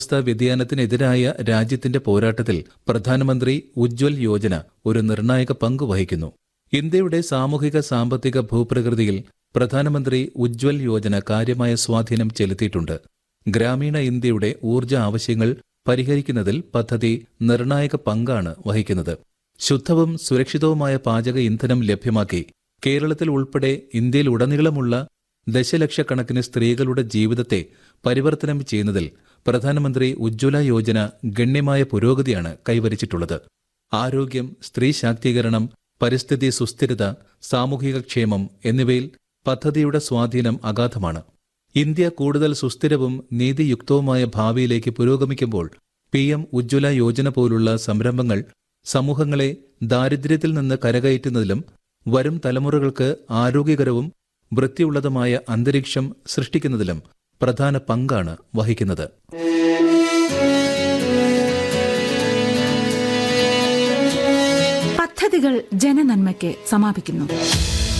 കാലാവസ്ഥാ വ്യതിയാനത്തിനെതിരായ രാജ്യത്തിന്റെ പോരാട്ടത്തിൽ പ്രധാനമന്ത്രി ഉജ്ജ്വൽ യോജന ഒരു നിർണായക പങ്ക് വഹിക്കുന്നു ഇന്ത്യയുടെ സാമൂഹിക സാമ്പത്തിക ഭൂപ്രകൃതിയിൽ പ്രധാനമന്ത്രി ഉജ്ജ്വൽ യോജന കാര്യമായ സ്വാധീനം ചെലുത്തിയിട്ടുണ്ട് ഗ്രാമീണ ഇന്ത്യയുടെ ഊർജ്ജ ആവശ്യങ്ങൾ പരിഹരിക്കുന്നതിൽ പദ്ധതി നിർണായക പങ്കാണ് വഹിക്കുന്നത് ശുദ്ധവും സുരക്ഷിതവുമായ പാചക ഇന്ധനം ലഭ്യമാക്കി കേരളത്തിൽ ഉൾപ്പെടെ ഇന്ത്യയിലുടനീളമുള്ള ദശലക്ഷക്കണക്കിന് സ്ത്രീകളുടെ ജീവിതത്തെ പരിവർത്തനം ചെയ്യുന്നതിൽ പ്രധാനമന്ത്രി ഉജ്ജ്വല യോജന ഗണ്യമായ പുരോഗതിയാണ് കൈവരിച്ചിട്ടുള്ളത് ആരോഗ്യം സ്ത്രീ ശാക്തീകരണം പരിസ്ഥിതി സുസ്ഥിരത സാമൂഹിക ക്ഷേമം എന്നിവയിൽ പദ്ധതിയുടെ സ്വാധീനം അഗാധമാണ് ഇന്ത്യ കൂടുതൽ സുസ്ഥിരവും നീതിയുക്തവുമായ ഭാവിയിലേക്ക് പുരോഗമിക്കുമ്പോൾ പി എം ഉജ്ജ്വല യോജന പോലുള്ള സംരംഭങ്ങൾ സമൂഹങ്ങളെ ദാരിദ്ര്യത്തിൽ നിന്ന് കരകയറ്റുന്നതിലും വരും തലമുറകൾക്ക് ആരോഗ്യകരവും വൃത്തിയുള്ളതുമായ അന്തരീക്ഷം സൃഷ്ടിക്കുന്നതിലും പ്രധാന പങ്കാണ് വഹിക്കുന്നത് പദ്ധതികൾ ജനനന്മയ്ക്ക് സമാപിക്കുന്നു